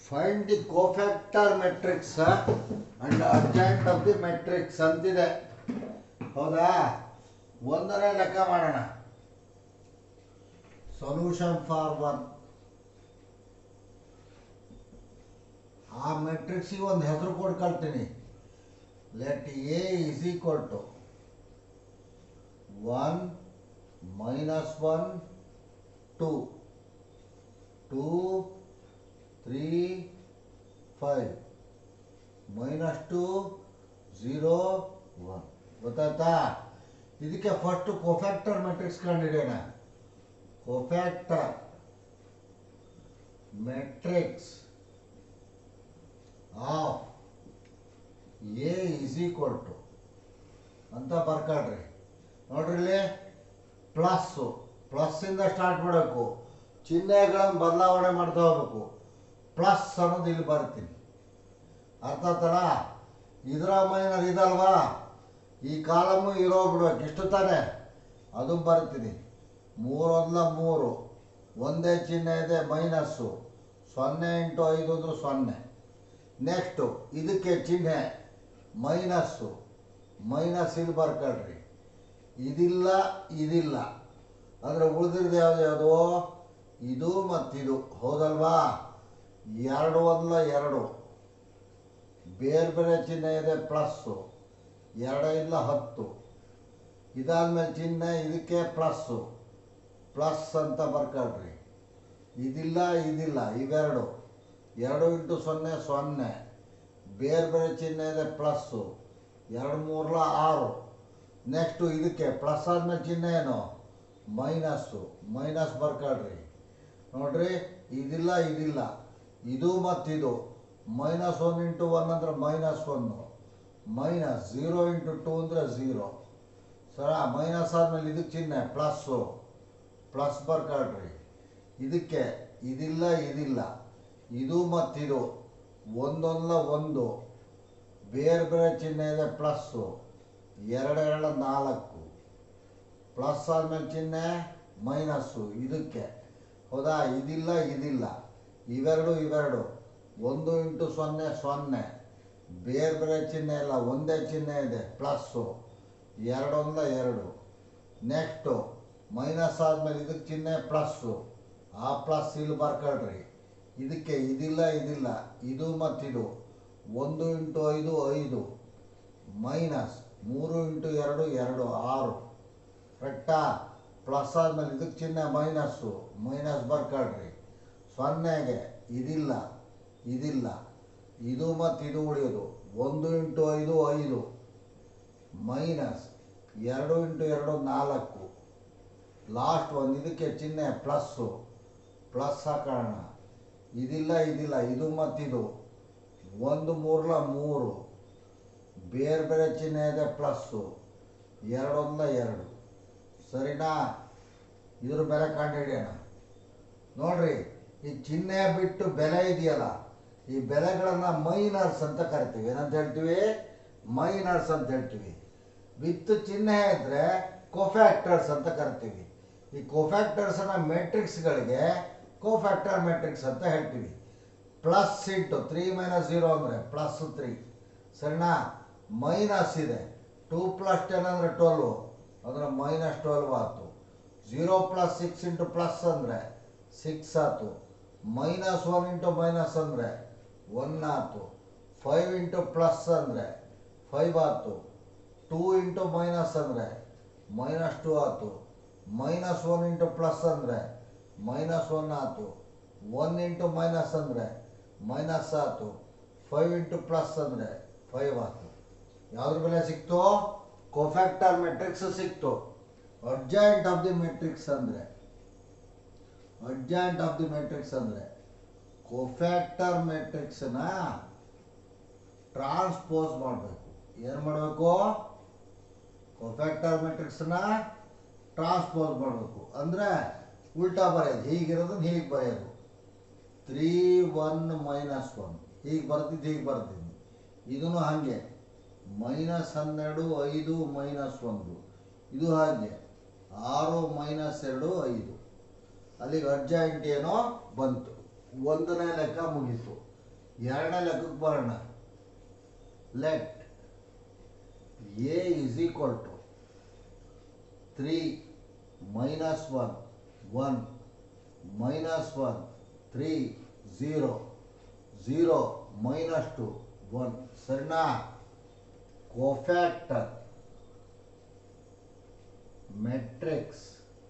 find the cofactor matrix and adjoint of the matrix ಅಂತಿದೆ ಹೌದಾ ಒಂದನೇ ಲೆಕ್ಕ ಮಾಡೋಣ ಸೊಲ್ಯೂಷನ್ ಫಾರ್ ಒನ್ ಆ ಮೆಟ್ರಿಕ್ಸಿಗೆ ಒಂದು ಹೆಸರು ಕೊಟ್ಟು ಕಲ್ತೀನಿ let A is equal to one minus one two two three five minus two zero one ಗೊತ್ತಾಯ್ತಾ ಇದಕ್ಕೆ ಫಸ್ಟ್ ಕೊಫ್ಯಾಕ್ಟರ್ ಮೆಟ್ರಿಕ್ಸ್ ಕಂಡಿಡಿಯೋಣ cofactor matrix of A is equal to ಅಂತ ಬರ್ಕೊಳ್ರಿ ನೋಡ್ರಿ ಇಲ್ಲಿ ಪ್ಲಸ್ಸು ಪ್ಲಸ್ಸಿಂದ ಸ್ಟಾರ್ಟ್ ಮಾಡಬೇಕು ಚಿಹ್ನೆಗಳನ್ನು ಬದಲಾವಣೆ ಮಾಡ್ತಾ ಹೋಗ್ಬೇಕು ಪ್ಲಸ್ ಅನ್ನೋದು ಇಲ್ಲಿ ಬರ್ತೀನಿ ಅರ್ಥ ಆತಲ್ಲ ಇದರ ಮೈನರ್ ಇದಲ್ವಾ ಈ ಕಾಲಮು ಇರೋ ಬಿಡ್ಬೇಕು ಇಷ್ಟು ತಾನೆ ಅದು ಬರ್ತೀನಿ ಮೂರೊಂದಲ ಮೂರು ಒಂದೇ ಚಿಹ್ನೆ ಇದೆ ಮೈನಸ್ಸು ಸೊನ್ನೆ ಇಂಟು ಐದು ಅಂದ್ರೆ ಸೊನ್ನೆ ನೆಕ್ಸ್ಟು ಇದಕ್ಕೆ ಚಿಹ್ನೆ ಮೈನಸ್ಸು ಮೈನಸ್ ಇಲ್ಲಿ ಬರ್ಕೊಳ್ರಿ ಇದಿಲ್ಲ ಇದಿಲ್ಲ ಅಂದರೆ ಉಳಿದಿರೋದು ಯಾವುದು ಯಾವುದು ಇದು ಮತ್ತಿದು ಹೌದಲ್ವಾ ಎರಡು ಒಂದಲ ಎರಡು ಬೇರೆ ಬೇರೆ ಚಿಹ್ನೆ ಇದೆ ಪ್ಲಸ್ಸು ಎರಡೈದಲ ಹತ್ತು ಇದಾದ್ಮೇಲೆ ಚಿಹ್ನೆ ಇದಕ್ಕೆ ಪ್ಲಸ್ಸು ಪ್ಲಸ್ ಅಂತ ಬರ್ಕೊಳ್ರಿ ಇದಿಲ್ಲ ಇದಿಲ್ಲ ಇವೆರಡು ಎರಡು ಇಂಟು ಸೊನ್ನೆ ಸೊನ್ನೆ ಬೇರೆ ಬೇರೆ ಚಿಹ್ನೆ ಇದೆ ಪ್ಲಸ್ಸು ಎರಡು ಮೂರಲ ಆರು ನೆಕ್ಸ್ಟು ಇದಕ್ಕೆ ಪ್ಲಸ್ ಆದ್ಮೇಲೆ ಚಿಹ್ನೆ ಏನು ಮೈನಸ್ಸು ಮೈನಸ್ ಬರ್ಕೊಳ್ರಿ ನೋಡ್ರಿ ಇದಿಲ್ಲ ಇದಿಲ್ಲ ಇದು ಮತ್ತಿದು ಮೈನಸ್ ಒನ್ ಇಂಟು ಒನ್ ಅಂದರೆ minus one minus zero into two ಅಂದರೆ ಝೀರೋ ಸರ ಮೈನಸ್ ಆದಮೇಲೆ ಇದಕ್ಕೆ ಚಿಹ್ನೆ ಪ್ಲಸ್ಸು ಪ್ಲಸ್ ಬರ್ಕೊಳ್ರಿ ಇದಕ್ಕೆ ಇದಿಲ್ಲ ಇದಿಲ್ಲ ಇದು ಮತ್ತಿದು ಒಂದೊಂದಲ ಒಂದು ಬೇರೆ ಬೇರೆ ಚಿಹ್ನೆ ಇದೆ ಪ್ಲಸ್ಸು ಎರಡೆರಡ ನಾಲ್ಕು ಪ್ಲಸ್ ಆದಮೇಲೆ ಚಿಹ್ನೆ ಮೈನಸ್ಸು ಇದಕ್ಕೆ ಹೌದಾ ಇದಿಲ್ಲ ಇದಿಲ್ಲ ಇವೆರಡು ಇವೆರಡು ಒಂದು ಇಂಟು ಸೊನ್ನೆ ಸೊನ್ನೆ ಬೇರೆ ಬೇರೆ ಚಿಹ್ನೆ ಇಲ್ಲ ಒಂದೇ ಚಿಹ್ನೆ ಇದೆ ಪ್ಲಸ್ಸು ಎರಡೊಂದ ಎರಡು ನೆಕ್ಸ್ಟು ಮೈನಸ್ ಆದಮೇಲೆ ಇದಕ್ಕೆ ಚಿಹ್ನೆ ಪ್ಲಸ್ಸು ಆ ಪ್ಲಸ್ ಇಲ್ಲಿ ಬರ್ಕೊಳ್ರಿ ಇದಕ್ಕೆ ಇದಿಲ್ಲ ಇದಿಲ್ಲ ಇದು ಮತ್ತಿದು ಒಂದು ಇಂಟು ಐದು ಐದು ಮೈನಸ್ ಮೂರು ಇಂಟು ಎರಡು ಎರಡು ಆರು ಕರೆಕ್ಟಾ ಪ್ಲಸ್ ಆದಮೇಲೆ ಇದಕ್ಕೆ ಚಿಹ್ನೆ ಮೈನಸ್ಸು ಮೈನಸ್ ಬರ್ಕೊಳ್ರಿ ಸೊನ್ನೆಗೆ ಇದಿಲ್ಲ ಇದಿಲ್ಲ ಇದು ಮತ್ತು ಇದು ಉಳಿಯೋದು ಒಂದು ಇಂಟು ಐದು ಐದು ಮೈನಸ್ ಎರಡು ಇಂಟು ಎರಡು ನಾಲ್ಕು ಲಾಸ್ಟ್ ಒಂದು ಇದಕ್ಕೆ ಚಿಹ್ನೆ ಪ್ಲಸ್ಸು ಪ್ಲಸ್ ಹಾಕೋಣ ಇದಿಲ್ಲ ಇದಿಲ್ಲ ಇದು ಮತ್ತಿದು ಒಂದು ಮೂರಲ ಮೂರು ಬೇರೆ ಬೇರೆ ಚಿಹ್ನೆ ಇದೆ ಪ್ಲಸ್ಸು ಎರಡೊಂದ ಎರಡು ಸರಿನಾ ಇದ್ರ ಬೆಲೆ ಕಂಡುಹಿಡಿಯೋಣ ನೋಡ್ರಿ ಈ ಚಿಹ್ನೆ ಬಿಟ್ಟು ಬೆಲೆ ಇದೆಯಲ್ಲ ಈ ಬೆಲೆಗಳನ್ನು ಮೈನರ್ಸ್ ಅಂತ ಕರಿತೀವಿ ಏನಂತ ಹೇಳ್ತೀವಿ ಮೈನರ್ಸ್ ಅಂತ ಹೇಳ್ತೀವಿ ವಿತ್ ಚಿಹ್ನೆ ಇದ್ದರೆ ಕೋಫ್ಯಾಕ್ಟರ್ಸ್ ಅಂತ ಕರಿತೀವಿ ಈ ಕೋಫ್ಯಾಕ್ಟರ್ಸನ್ನ ಮೆಟ್ರಿಕ್ಸ್ಗಳಿಗೆ ಕೋಫ್ಯಾಕ್ಟರ್ ಮೆಟ್ರಿಕ್ಸ್ ಅಂತ ಹೇಳ್ತೀವಿ plus into three minus zero ಅಂದರೆ ಪ್ಲಸ್ ತ್ರೀ ಸರಿನಾ ಮೈನಸ್ ಇದೆ ಟೂ ಪ್ಲಸ್ ಟೆನ್ ಅಂದರೆ ಟ್ವೆಲ್ವು ಅಂದರೆ ಮೈನಸ್ ಟ್ವೆಲ್ವ್ ಆಯ್ತು zero plus six into plus ಅಂದರೆ ಸಿಕ್ಸ್ ಆಯ್ತು ಮೈನಸ್ ಒನ್ ಇಂಟು ಮೈನಸ್ ಅಂದರೆ ಒನ್ ಆಯ್ತು ಫೈವ್ ಇಂಟು ಪ್ಲಸ್ ಅಂದರೆ ಫೈವ್ ಆಯ್ತು ಟೂ ಇಂಟು ಮೈನಸ್ ಅಂದರೆ ಮೈನಸ್ ಟು ಆಯ್ತು ಮೈನಸ್ ಒನ್ ಇಂಟು ಪ್ಲಸ್ ಅಂದರೆ ಮೈನಸ್ ಒನ್ ಆಯ್ತು ಒನ್ ಇಂಟು ಮೈನಸ್ ಅಂದರೆ ಮೈನಸ್ ಆಯ್ತು ಫೈವ್ ಇಂಟು ಪ್ಲಸ್ ಅಂದರೆ ಫೈವ್ ಆಯ್ತು ಯಾವ್ದ್ರ ಬೆಲೆ ಸಿಕ್ತು ಕೋಫ್ಯಾಕ್ಟರ್ ಮೆಟ್ರಿಕ್ಸ್ ಸಿಕ್ತು ಅರ್ಜೆಂಟ್ ಆಫ್ ದಿ ಮೆಟ್ರಿಕ್ಸ್ ಅಂದರೆ ಅರ್ಜೆಂಟ್ ಆಫ್ ದಿ ಮೆಟ್ರಿಕ್ಸ್ ಅಂದರೆ ಕೋಫ್ಯಾಕ್ಟರ್ ಮೆಟ್ರಿಕ್ಸ್ನ ಟ್ರಾನ್ಸ್ಪೋಸ್ ಮಾಡಬೇಕು ಏನು ಮಾಡಬೇಕು ಕೋಫ್ಯಾಕ್ಟರ್ ಮೆಟ್ರಿಕ್ಸ್ನ ಟ್ರಾನ್ಸ್ಪೋಸ್ ಮಾಡಬೇಕು ಅಂದರೆ ಉಲ್ಟಾ ಬರೆಯೋದು ಹೀಗಿರೋದನ್ನ ಹೀಗೆ ಬರೆಯೋದು ತ್ರೀ ಒನ್ ಮೈನಸ್ ಒನ್ ಹೀಗೆ ಬರ್ತಿದ್ದು ಹೀಗೆ ಬರ್ತಿದ್ದೀನಿ ಇದನ್ನು ಹಾಗೆ ಮೈನಸ್ ಹನ್ನೆರಡು ಐದು ಮೈನಸ್ ಒಂದು ಇದು ಹಾಗೆ ಆರು ಮೈನಸ್ ಎರಡು ಐದು ಅಲ್ಲಿಗೆ ಅರ್ಜೆಂಟ್ ಏನೋ ಬಂತು ಒಂದನೇ ಲೆಕ್ಕ ಮುಗೀತು ಎರಡನೇ ಲೆಕ್ಕಕ್ಕೆ ಬರೋಣ let A is equal to three minus one one minus one three zero zero minus two one ಸರಿನಾ cofactor matrix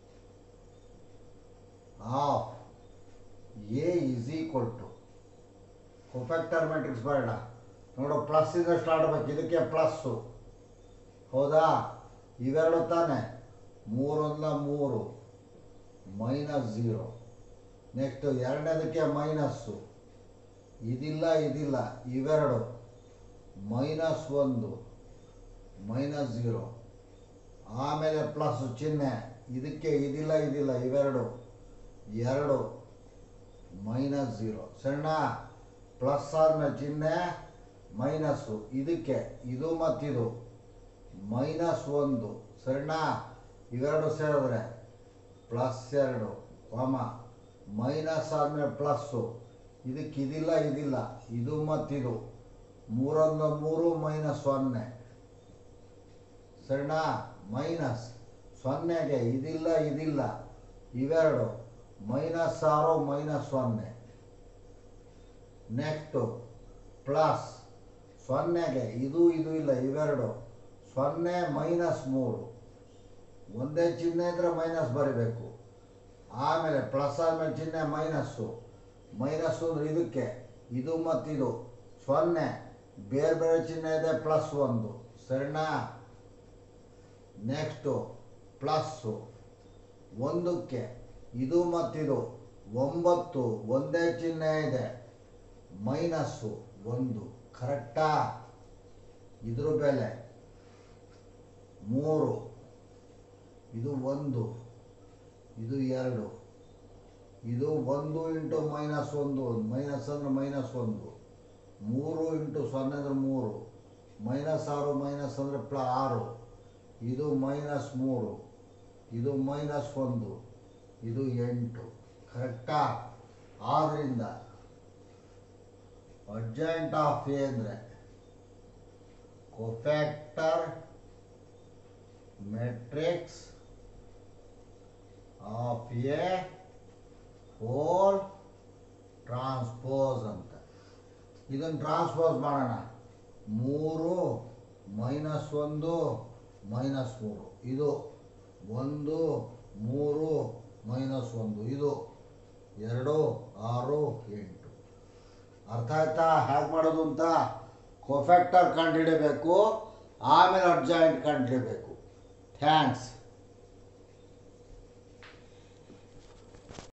of A is equal to cofactor matrix ಬೇಡ ನೋಡು ಪ್ಲಸ್ ಇಂದ ಸ್ಟಾರ್ಟ್ ಆಗ್ಬೇಕು ಇದಕ್ಕೆ ಪ್ಲಸ್ಸು ಹೌದಾ ಇವೆರಡು ತಾನೆ ಮೂರೊಂದ ಮೂರು ಮೈನಸ್ ಝೀರೋ ನೆಕ್ಸ್ಟ್ ಎರಡನೇದಕ್ಕೆ ಮೈನಸ್ಸು ಇದಿಲ್ಲ ಇದಿಲ್ಲ ಇವೆರಡು ಮೈನಸ್ ಒಂದು ಮೈನಸ್ ಝೀರೋ ಆಮೇಲೆ ಪ್ಲಸ್ ಚಿಹ್ನೆ ಇದಕ್ಕೆ ಇದಿಲ್ಲ ಇದಿಲ್ಲ ಇವೆರಡು ಎರಡು ಮೈನಸ್ ಝೀರೋ ಸಣ್ಣ ಪ್ಲಸ್ ಆದ್ಮೇಲೆ ಚಿಹ್ನೆ ಮೈನಸ್ಸು ಇದಕ್ಕೆ ಇದು ಮತ್ತಿದು ಮೈನಸ್ ಒಂದು ಸರಿನಾ ಇವೆರಡು ಸೇರಿದ್ರೆ ಪ್ಲಸ್ ಎರಡು ಕಾಮ ಮೈನಸ್ ಆದಮೇಲೆ ಪ್ಲಸ್ಸು ಇದಕ್ಕೆ ಇದಿಲ್ಲ ಇದಿಲ್ಲ ಇದು ಮತ್ತಿದು ಮೂರೊಂದು ಮೂರು ಮೈನಸ್ ಸೊನ್ನೆ ಸರಿನಾ ಮೈನಸ್ ಸೊನ್ನೆಗೆ ಇದಿಲ್ಲ ಇದಿಲ್ಲ ಇವೆರಡು ಮೈನಸ್ ಆರು ಮೈನಸ್ ಸೊನ್ನೆ ನೆಕ್ಸ್ಟು ಪ್ಲಸ್ ಸೊನ್ನೆಗೆ ಇದು ಇದು ಇಲ್ಲ ಇವೆರಡು ಸೊನ್ನೆ ಮೈನಸ್ ಮೂರು ಒಂದೇ ಚಿಹ್ನೆ ಇದ್ರೆ ಮೈನಸ್ ಬರೀಬೇಕು ಆಮೇಲೆ ಪ್ಲಸ್ ಆದಮೇಲೆ ಚಿಹ್ನೆ ಮೈನಸ್ಸು ಮೈನಸ್ಸು ಅಂದ್ರೆ ಇದಕ್ಕೆ ಇದು ಮತ್ತಿದು ಸೊನ್ನೆ ಬೇರೆ ಬೇರೆ ಚಿಹ್ನೆ ಇದೆ ಪ್ಲಸ್ ಒಂದು ಸರಿನಾ ನೆಕ್ಸ್ಟು ಪ್ಲಸ್ಸು ಒಂದಕ್ಕೆ ಇದು ಮತ್ತಿದು ಒಂಬತ್ತು ಒಂದೇ ಚಿಹ್ನೆ ಇದೆ ಮೈನಸ್ಸು ಒಂದು ಕರೆಕ್ಟಾ ಇದ್ರ ಬೆಲೆ ಮೂರು ಇದು ಒಂದು ಇದು ಎರಡು ಇದು ಒಂದು ಇಂಟು ಮೈನಸ್ ಒಂದು ಮೈನಸ್ ಅಂದ್ರೆ ಮೈನಸ್ ಒಂದು ಮೂರು ಇಂಟು ಸೊನ್ನೆ ಅಂದ್ರೆ ಮೂರು ಮೈನಸ್ ಆರು ಮೈನಸ್ ಅಂದರೆ ಪ್ಲ ಆರು ಇದು ಮೈನಸ್ ಮೂರು ಇದು ಮೈನಸ್ ಒಂದು ಇದು ಎಂಟು ಕರೆಕ್ಟಾ ಆದ್ದರಿಂದ ಅರ್ಜೆಂಟ್ ಆಫ್ ಎ ಅಂದರೆ cofactor matrix of A whole transpose ಅಂತ ಇದನ್ನು ಟ್ರಾನ್ಸ್ಪೋಸ್ ಮಾಡೋಣ ಮೂರು ಮೈನಸ್ ಒಂದು ಮೈನಸ್ ಮೂರು ಇದು ಒಂದು ಮೂರು ಮೈನಸ್ ಒಂದು ಇದು ಎರಡು ಆರು ಎಂಟು ಅರ್ಥ ಆಯ್ತಾ ಹೇಗೆ ಮಾಡೋದು ಅಂತ ಕೊಫೆಕ್ಟರ್ ಕಂಡುಹಿಡಬೇಕು ಆಮೇಲೆ ಅಡ್ಜಾಯಿಂಟ್ ಕಂಡುಹಿಡಬೇಕು ಥ್ಯಾಂಕ್ಸ್